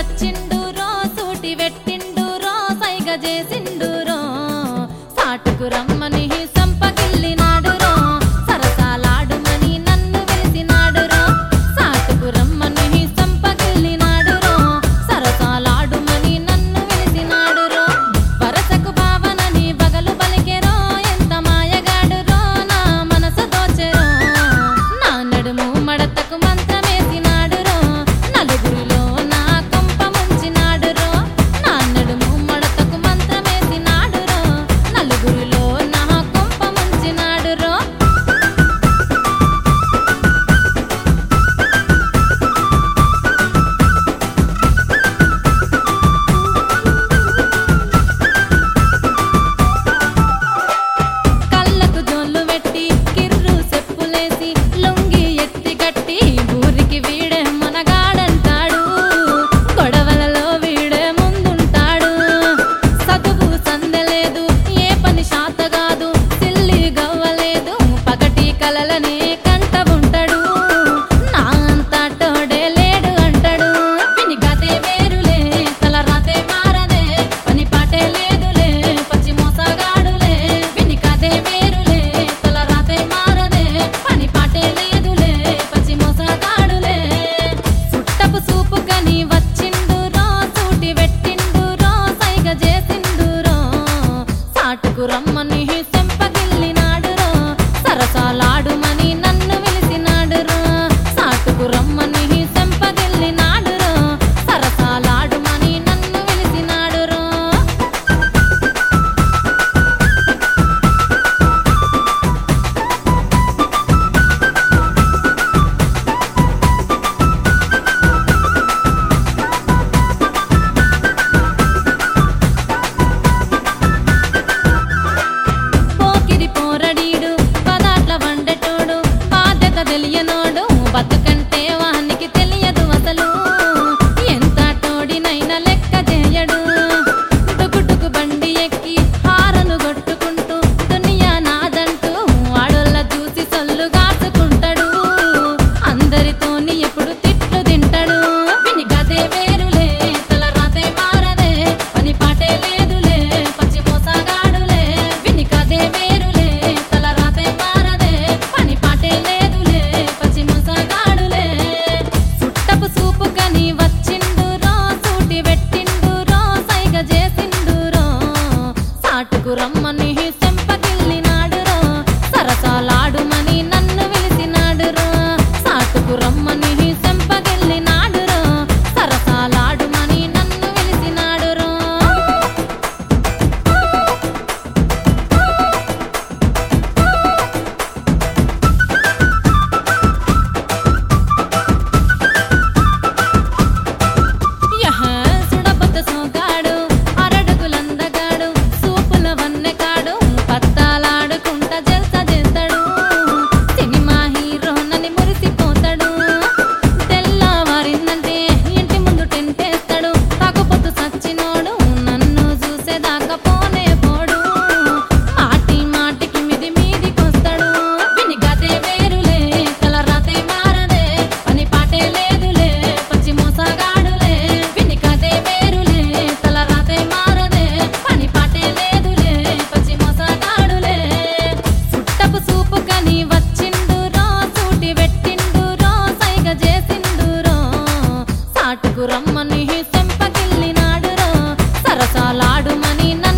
వచ్చిండురో సూటి పెట్టిండురో సైగ చేసిండురో సాటుకు రమ్మని సంపగిల్లినాడురో సరసాలాడుమని నన్ను వెలిసినాడురో సాటుకు రమ్మని సంపగిల్లినాడురో సరసాలాడుమని నన్ను వెలిసినాడురో వరసకు భావనని బగలు పలికెరో ఎంత మాయగాడురో నా మనసు దోచెరో నా నడుము మడతకు మంత్రమేసినాడురో నలుగురిలో నా కొంప ముంచినాడురో నా నడుము మడతకు మంత్రమేసినాడురో నలుగురిలో నా కొంప ముంచినాడురో కళ్ళకు జోళ్ళు పెట్టి కిర్రు చెప్పులేసి లొంగి ఎత్తి కట్టి ఊరికి వీడే మనగాడంటాడు గొడవలలో వీడే ముందుంటాడు చదువు సందలేదు ఏ పని శాత కాదు సిల్లి గవ్వలేదు పగటి కలలనే కంట ఉంటాడు నా అంతా తోడే లేడు అంటాడు విని గతే వేరులే తల రాతే మారదే పని పాటే లేదులే పచ్చి మోసగాడులే విని కదే వేరులే తల రాతే మారదే పని పాటే లేదులే పచ్చి మోసగాడులే సుట్టపు సూపు కని వచ్చిండురో సూటి పెట్టిండురో సైగ చేసిండురో సాటుకు రమ్మని సెంపగిల్లినాడురో సరసాలాడుమని నన్ను వెలిసినాడురో సాటుకు రమ్మని సెంపగిల్లినాడురో సరసాలాడుమని నన్ను వెలిసినాడురో పోకిరి పోరడీడు పదాట్ల వండటోడు బాధ్యత తెలియనోడు బతుకంటే వానికి తెలియదు అసలు ఎంత తోడినైనా లెక్క చేయడు టుకుటుకు బండి ఎక్కి హారను కొట్టుకుంటూ దునియా నాదంటూ ఆడోళ్ళ చూసి సొల్లు కాచుకుంటాడు అందరితోని ఎప్పుడు తిట్లు తింటాడు విని గదే వేరులే తల రాతే మారదే పని పాటే లేదులే పచ్చి మోసగాడులే విని కదే వేరులే తల రాతే మారదే పని పాటే లేదులే పచ్చి మోసగాడులే సుట్టపు సూపు కని వచ్చిండురో సూటి పెట్టిండురో సైగ చేసిండురో సాటుకు రమ్మని సెంపగిల్లినాడురో సరసాలాడుమని నన్ను వెలిసినాడురో సాటుకు రమ్మని సెంపగిల్లినాడురో సరసాలాడుమని నన్ను వెలిసినాడురో యహ సుడపత సోగాడు అరడుగులందగాడు సూపుల వన్నెకాడు పత్తాలాడుకుంట జల్స చేస్తాడు సినిమా హీరోనని మురిసిపోతాడు తెల్లవారిందంటే ఇంటి ముందు టెంటేస్తాడు తాకపోతు సచ్చినోడు నన్ను చూసేదాకా పోనే పోడు మాటి మాటికి మిది మీదికొస్తాడు విని గదే వేరులే తల రాతే మారదే పని పాటే లేదులే పచ్చి మోసగాడులే విని కదే వేరులే తల రాతే మారదే పని పాటే లేదులే పచ్చి మోసగాడులే సుట్టపు సూపు కని వచ్చిండురో సూటి పెట్టిండురో సైగ చేసిండురో సాటుకు రమ్మని సెంపగిల్లినాడురో సరసాలాడుమని